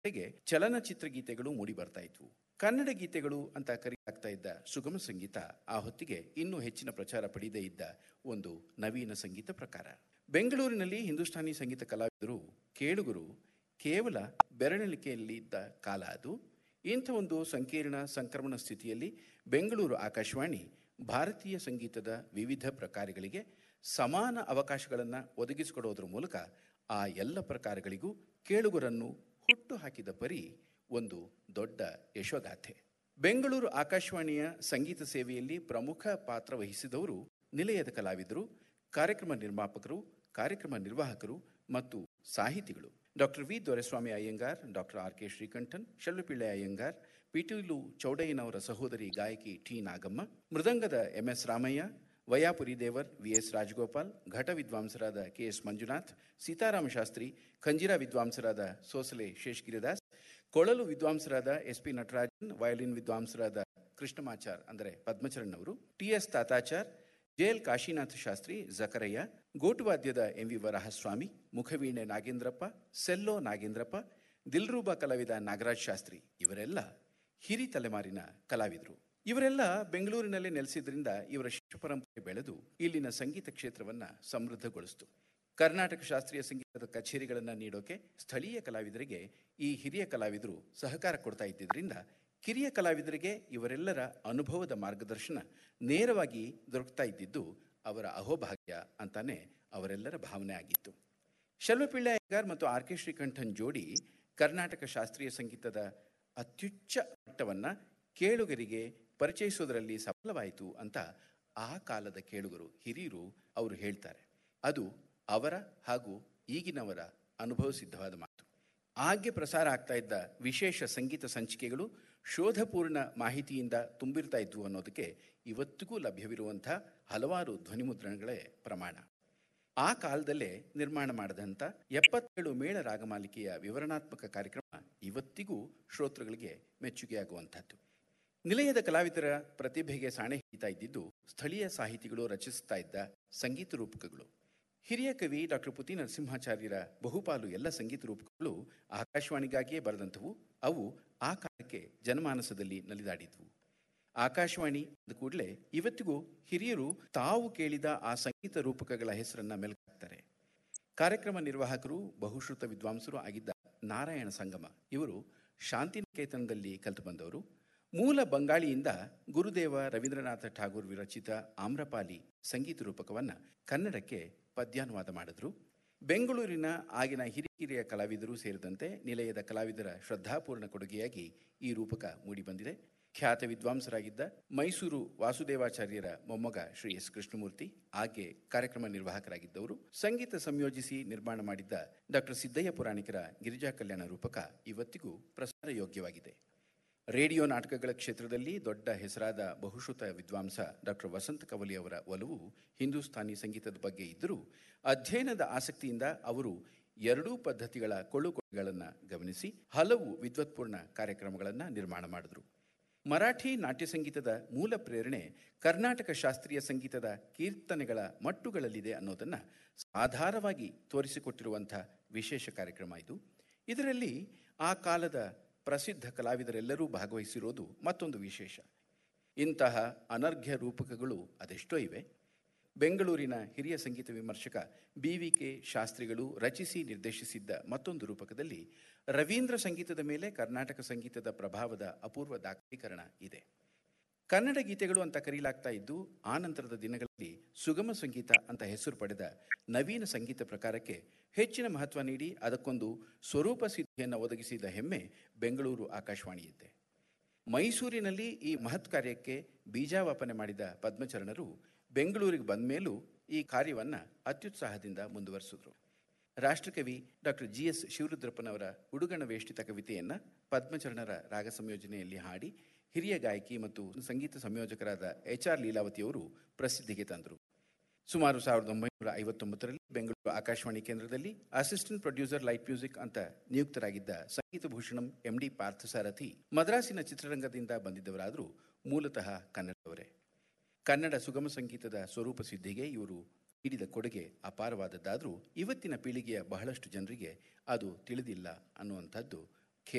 ಜೊತೆಗೆ ಚಲನಚಿತ್ರ ಗೀತೆಗಳು ಮೂಡಿ ಬರ್ತಾ ಇದ್ವು ಕನ್ನಡ ಗೀತೆಗಳು ಅಂತ ಕರೆಯಲಾಗ್ತಾ ಇದ್ದ ಸುಗಮ ಸಂಗೀತ ಆ ಹೊತ್ತಿಗೆ ಇನ್ನೂ ಹೆಚ್ಚಿನ ಪ್ರಚಾರ ಪಡೆಯದೇ ಇದ್ದ ಒಂದು ನವೀನ ಸಂಗೀತ ಪ್ರಕಾರ ಬೆಂಗಳೂರಿನಲ್ಲಿ ಹಿಂದೂಸ್ತಾನಿ ಸಂಗೀತ ಕಲಾವಿದರು ಕೇಳುಗರು ಕೇವಲ ಬೆರಳಿಕೆಯಲ್ಲಿ ಇದ್ದ ಕಾಲ ಅದು ಇಂಥ ಒಂದು ಸಂಕೀರ್ಣ ಸಂಕ್ರಮಣ ಸ್ಥಿತಿಯಲ್ಲಿ ಬೆಂಗಳೂರು ಆಕಾಶವಾಣಿ ಭಾರತೀಯ ಸಂಗೀತದ ವಿವಿಧ ಪ್ರಕಾರಗಳಿಗೆ ಸಮಾನ ಅವಕಾಶಗಳನ್ನು ಒದಗಿಸಿಕೊಡೋದ್ರ ಮೂಲಕ ಆ ಎಲ್ಲ ಪ್ರಕಾರಗಳಿಗೂ ಕೇಳುಗರನ್ನು ಹುಟ್ಟು ಹಾಕಿದ ಪರಿ ಒಂದು ದೊಡ್ಡ ಯಶೋಗಾಥೆ ಬೆಂಗಳೂರು ಆಕಾಶವಾಣಿಯ ಸಂಗೀತ ಸೇವೆಯಲ್ಲಿ ಪ್ರಮುಖ ಪಾತ್ರ ವಹಿಸಿದವರು ನಿಲಯದ ಕಲಾವಿದರು ಕಾರ್ಯಕ್ರಮ ನಿರ್ಮಾಪಕರು ಕಾರ್ಯಕ್ರಮ ನಿರ್ವಾಹಕರು ಮತ್ತು ಸಾಹಿತಿಗಳು doctor V Doreswamy Iyengar doctor R K Srikantan Chellupille Iyengar ಪಿಟೀಲು ಚೌಡಯ್ಯನವರ ಸಹೋದರಿ ಗಾಯಕಿ ಟಿ ನಾಗಮ್ಮ ಮೃದಂಗದ M S Ramaiah Vayapuri Devar V S Rajagopal ಘಟ ವಿದ್ವಾಂಸರಾದ ಕೆ ಎಸ್ ಮಂಜುನಾಥ್ ಸೀತಾರಾಮ ಶಾಸ್ತ್ರಿ ಖಂಜಿರಾ ವಿದ್ವಾಂಸರಾದ ಸೋಸಲೆ ಶೇಷಗಿರಿದಾಸ್ ಕೊಳಲು ವಿದ್ವಾಂಸರಾದ ಎಸ್ ಪಿ ನಟರಾಜನ್ ವಯೋಲಿನ್ ವಿದ್ವಾಂಸರಾದ ಕೃಷ್ಣಮಾಚಾರ್ ಅಂದರೆ ಪದ್ಮಚರಣ್ ಅವರು T S Tatachar JL Kashinatha Shastri Jakarayya ಗೋಟುವಾದ್ಯದ ಎಂ ವಿ ವರಹಸ್ವಾಮಿ ಮುಖವೀಣೆ ನಾಗೇಂದ್ರಪ್ಪ ಸೆಲ್ಲೋ ನಾಗೇಂದ್ರಪ್ಪ ದಿಲ್ರೂಬ ಕಲಾವಿದ ನಾಗರಾಜ್ ಶಾಸ್ತ್ರಿ ಇವರೆಲ್ಲ ಹಿರಿ ತಲೆಮಾರಿನ ಕಲಾವಿದರು ಇವರೆಲ್ಲ ಬೆಂಗಳೂರಿನಲ್ಲೇ ನೆಲೆಸಿದ್ರಿಂದ ಇವರ ಶಿಷ್ಯ ಪರಂಪರೆ ಬೆಳೆದು ಇಲ್ಲಿನ ಸಂಗೀತ ಕ್ಷೇತ್ರವನ್ನ ಸಮೃದ್ಧಗೊಳಿಸಿತು ಕರ್ನಾಟಕ ಶಾಸ್ತ್ರೀಯ ಸಂಗೀತದ ಕಚೇರಿಗಳನ್ನು ನೀಡೋಕೆ ಸ್ಥಳೀಯ ಕಲಾವಿದರಿಗೆ ಈ ಹಿರಿಯ ಕಲಾವಿದರು ಸಹಕಾರ ಕೊಡ್ತಾ ಇದ್ದಿದ್ದರಿಂದ ಕಿರಿಯ ಕಲಾವಿದರಿಗೆ ಇವರೆಲ್ಲರ ಅನುಭವದ ಮಾರ್ಗದರ್ಶನ ನೇರವಾಗಿ ದೊರಕ್ತಾ ಇದ್ದಿದ್ದು ಅವರ ಅಹೋಭಾಗ್ಯ ಅಂತಾನೆ ಅವರೆಲ್ಲರ ಭಾವನೆ ಆಗಿತ್ತು ಶಲ್ವಪಿಳ್ಳೆ ಅಯ್ಯಂಗಾರ್ ಮತ್ತು ಆರ್ ಕೆ ಶ್ರೀಕಂಠನ್ ಜೋಡಿ ಕರ್ನಾಟಕ ಶಾಸ್ತ್ರೀಯ ಸಂಗೀತದ ಅತ್ಯುಚ್ಚ ಮಟ್ಟವನ್ನ ಕೇಳುಗರಿಗೆ ಪರಿಚಯಿಸೋದರಲ್ಲಿ ಸಫಲವಾಯಿತು ಅಂತ ಆ ಕಾಲದ ಕೇಳುಗರು ಹಿರಿಯರು ಅವರು ಹೇಳ್ತಾರೆ ಅದು ಅವರ ಹಾಗೂ ಈಗಿನವರ ಅನುಭವ ಸಿದ್ಧವಾದ ಮಾತು ಆಗ್ಗೆ ಪ್ರಸಾರ ಆಗ್ತಾ ಇದ್ದ ವಿಶೇಷ ಸಂಗೀತ ಸಂಚಿಕೆಗಳು ಶೋಧಪೂರ್ಣ ಮಾಹಿತಿಯಿಂದ ತುಂಬಿರ್ತಾ ಇದ್ವು ಅನ್ನೋದಕ್ಕೆ ಇವತ್ತಿಗೂ ಲಭ್ಯವಿರುವಂಥ ಹಲವಾರು ಧ್ವನಿಮುದ್ರಣಗಳೇ ಪ್ರಮಾಣ ಆ ಕಾಲದಲ್ಲೇ ನಿರ್ಮಾಣ ಮಾಡಿದಂಥ ಎಪ್ಪತ್ತೇಳು ಮೇಳ ರಾಗಮಾಲಿಕೆಯ ವಿವರಣಾತ್ಮಕ ಕಾರ್ಯಕ್ರಮ ಇವತ್ತಿಗೂ ಶ್ರೋತೃಗಳಿಗೆ ಮೆಚ್ಚುಗೆಯಾಗುವಂಥದ್ದು ನಿಲಯದ ಕಲಾವಿದರ ಪ್ರತಿಭೆಗೆ ಸಾಣೆ ಹಿಡಿತಾ ಇದ್ದಿದ್ದು ಸ್ಥಳೀಯ ಸಾಹಿತಿಗಳು ರಚಿಸುತ್ತಾ ಇದ್ದ ಸಂಗೀತ ರೂಪಕಗಳು ಹಿರಿಯ ಕವಿ ಡಾಕ್ಟರ್ ಪುತಿ ನರಸಿಂಹಾಚಾರ್ಯರ ಬಹುಪಾಲು ಎಲ್ಲ ಸಂಗೀತ ರೂಪಕಗಳು ಆಕಾಶವಾಣಿಗಾಗಿಯೇ ಬರೆದಂಥವು ಅವು ಆ ಕಾಲಕ್ಕೆ ಜನಮಾನಸದಲ್ಲಿ ನಲಿದಾಡಿದ್ವು ಆಕಾಶವಾಣಿ ಅಂದ ಕೂಡಲೇ ಇವತ್ತಿಗೂ ಹಿರಿಯರು ತಾವು ಕೇಳಿದ ಆ ಸಂಗೀತ ರೂಪಕಗಳ ಹೆಸರನ್ನ ಮೆಲುಕಾಕ್ತಾರೆ ಕಾರ್ಯಕ್ರಮ ನಿರ್ವಾಹಕರು ಬಹುಶ್ರುತ ವಿದ್ವಾಂಸರು ಆಗಿದ್ದ ನಾರಾಯಣ ಸಂಗಮ ಇವರು ಶಾಂತಿನಿಕೇತನದಲ್ಲಿ ಕಲಿತು ಬಂದವರು ಮೂಲ ಬಂಗಾಳಿಯಿಂದ ಗುರುದೇವ ರವೀಂದ್ರನಾಥ ಠಾಗೂರ್ ವಿರಚಿತ ಆಮ್ರಪಾಲಿ ಸಂಗೀತ ರೂಪಕವನ್ನ ಕನ್ನಡಕ್ಕೆ ಪದ್ಯಾನುವಾದ ಮಾಡಿದ್ರು ಬೆಂಗಳೂರಿನ ಆಗಿನ ಹಿರಿಯ ಕಲಾವಿದರು ಸೇರಿದಂತೆ ನಿಲಯದ ಕಲಾವಿದರ ಶ್ರದ್ಧಾಪೂರ್ಣ ಕೊಡುಗೆಯಾಗಿ ಈ ರೂಪಕ ಮೂಡಿಬಂದಿದೆ ಖ್ಯಾತ ವಿದ್ವಾಂಸರಾಗಿದ್ದ ಮೈಸೂರು ವಾಸುದೇವಾಚಾರ್ಯರ ಮೊಮ್ಮಗ ಶ್ರೀ ಎಸ್ ಕೃಷ್ಣಮೂರ್ತಿ ಹಾಗೆ ಕಾರ್ಯಕ್ರಮ ನಿರ್ವಾಹಕರಾಗಿದ್ದವರು ಸಂಗೀತ ಸಂಯೋಜಿಸಿ ನಿರ್ಮಾಣ ಮಾಡಿದ್ದ ಡಾಕ್ಟರ್ ಸಿದ್ದಯ್ಯ ಪುರಾಣಿಕರ ಗಿರಿಜಾ ಕಲ್ಯಾಣ ರೂಪಕ ಇವತ್ತಿಗೂ ಪ್ರಸಾರ ಯೋಗ್ಯವಾಗಿದೆ ರೇಡಿಯೋ ನಾಟಕಗಳ ಕ್ಷೇತ್ರದಲ್ಲಿ ದೊಡ್ಡ ಹೆಸರಾದ ಬಹುಶ್ರುತ ವಿದ್ವಾಂಸ ಡಾಕ್ಟರ್ ವಸಂತ ಕವಲಿ ಅವರ ಒಲವು ಹಿಂದೂಸ್ತಾನಿ ಸಂಗೀತದ ಬಗ್ಗೆ ಇದ್ದರೂ ಅಧ್ಯಯನದ ಆಸಕ್ತಿಯಿಂದ ಅವರು ಎರಡೂ ಪದ್ಧತಿಗಳ ಕೊಳ್ಳುಕೊಳ್ಳುಗಳನ್ನು ಗಮನಿಸಿ ಹಲವು ವಿದ್ವತ್ಪೂರ್ಣ ಕಾರ್ಯಕ್ರಮಗಳನ್ನು ನಿರ್ಮಾಣ ಮಾಡಿದರು ಮರಾಠಿ ನಾಟ್ಯ ಸಂಗೀತದ ಮೂಲ ಪ್ರೇರಣೆ ಕರ್ನಾಟಕ ಶಾಸ್ತ್ರೀಯ ಸಂಗೀತದ ಕೀರ್ತನೆಗಳ ಮಟ್ಟುಗಳಲ್ಲಿದೆ ಅನ್ನೋದನ್ನು ಆಧಾರವಾಗಿ ತೋರಿಸಿಕೊಟ್ಟಿರುವಂಥ ವಿಶೇಷ ಕಾರ್ಯಕ್ರಮ ಇದು ಇದರಲ್ಲಿ ಆ ಕಾಲದ ಪ್ರಸಿದ್ಧ ಕಲಾವಿದರೆಲ್ಲರೂ ಭಾಗವಹಿಸಿರೋದು ಮತ್ತೊಂದು ವಿಶೇಷ ಇಂತಹ ಅನರ್ಘ್ಯ ರೂಪಕಗಳು ಅದೆಷ್ಟೋ ಇವೆ ಬೆಂಗಳೂರಿನ ಹಿರಿಯ ಸಂಗೀತ ವಿಮರ್ಶಕ ಬಿ ವಿ ಕೆ ಶಾಸ್ತ್ರಿಗಳು ರಚಿಸಿ ನಿರ್ದೇಶಿಸಿದ್ದ ಮತ್ತೊಂದು ರೂಪಕದಲ್ಲಿ ರವೀಂದ್ರ ಸಂಗೀತದ ಮೇಲೆ ಕರ್ನಾಟಕ ಸಂಗೀತದ ಪ್ರಭಾವದ ಅಪೂರ್ವ ದಾಖಲೀಕರಣ ಇದೆ ಕನ್ನಡ ಗೀತೆಗಳು ಅಂತ ಕರೆಯಲಾಗ್ತಾ ಇದ್ದು ಆ ನಂತರದ ದಿನಗಳಲ್ಲಿ ಸುಗಮ ಸಂಗೀತ ಅಂತ ಹೆಸರು ಪಡೆದ ನವೀನ ಸಂಗೀತ ಪ್ರಕಾರಕ್ಕೆ ಹೆಚ್ಚಿನ ಮಹತ್ವ ನೀಡಿ ಅದಕ್ಕೊಂದು ಸ್ವರೂಪ ಸಿದ್ಧಿಯನ್ನು ಒದಗಿಸಿದ ಹೆಮ್ಮೆ ಬೆಂಗಳೂರು ಆಕಾಶವಾಣಿಯಿದ್ದೆ ಮೈಸೂರಿನಲ್ಲಿ ಈ ಮಹತ್ ಕಾರ್ಯಕ್ಕೆ ಬೀಜಾವಾಪನೆ ಮಾಡಿದ ಪದ್ಮಚರಣರು ಬೆಂಗಳೂರಿಗೆ ಬಂದ ಮೇಲೂ ಈ ಕಾರ್ಯವನ್ನು ಅತ್ಯುತ್ಸಾಹದಿಂದ ಮುಂದುವರಿಸಿದ್ರು ರಾಷ್ಟ್ರಕವಿ ಡಾಕ್ಟರ್ ಜಿ ಎಸ್ ಶಿವರುದ್ರಪ್ಪನವರ ಉಡುಗಣ ವೇಷ್ಟಿತ ಕವಿತೆಯನ್ನು ಪದ್ಮಚರಣರ ರಾಗ ಸಂಯೋಜನೆಯಲ್ಲಿ ಹಾಡಿ ಹಿರಿಯ ಗಾಯಕಿ ಮತ್ತು ಸಂಗೀತ ಸಂಯೋಜಕರಾದ ಎಚ್ ಆರ್ ಲೀಲಾವತಿಯವರು ಪ್ರಸಿದ್ಧಿಗೆ ತಂದರು ಸುಮಾರು ಸಾವಿರದ ಒಂಬೈನೂರ ಐವತ್ತೊಂಬತ್ತರಲ್ಲಿ ಬೆಂಗಳೂರು ಆಕಾಶವಾಣಿ ಕೇಂದ್ರದಲ್ಲಿ ಅಸಿಸ್ಟೆಂಟ್ ಪ್ರೊಡ್ಯೂಸರ್ ಲೈಟ್ ಮ್ಯೂಸಿಕ್ ಅಂತ ನಿಯುಕ್ತರಾಗಿದ್ದ ಸಂಗೀತ ಭೂಷಣಂ ಎಂ ಡಿ ಪಾರ್ಥಸಾರಥಿ ಮದ್ರಾಸಿನ ಚಿತ್ರರಂಗದಿಂದ ಬಂದಿದ್ದವರಾದರೂ ಮೂಲತಃ ಕನ್ನಡದವರೇ ಕನ್ನಡ ಸುಗಮ ಸಂಗೀತದ ಸ್ವರೂಪ ಸಿದ್ಧಿಗೆ ಇವರು ನೀಡಿದ ಕೊಡುಗೆ ಅಪಾರವಾದದ್ದಾದರೂ ಇವತ್ತಿನ ಪೀಳಿಗೆಯ ಬಹಳಷ್ಟು ಜನರಿಗೆ ಅದು ತಿಳಿದಿಲ್ಲ ಅನ್ನುವಂಥದ್ದು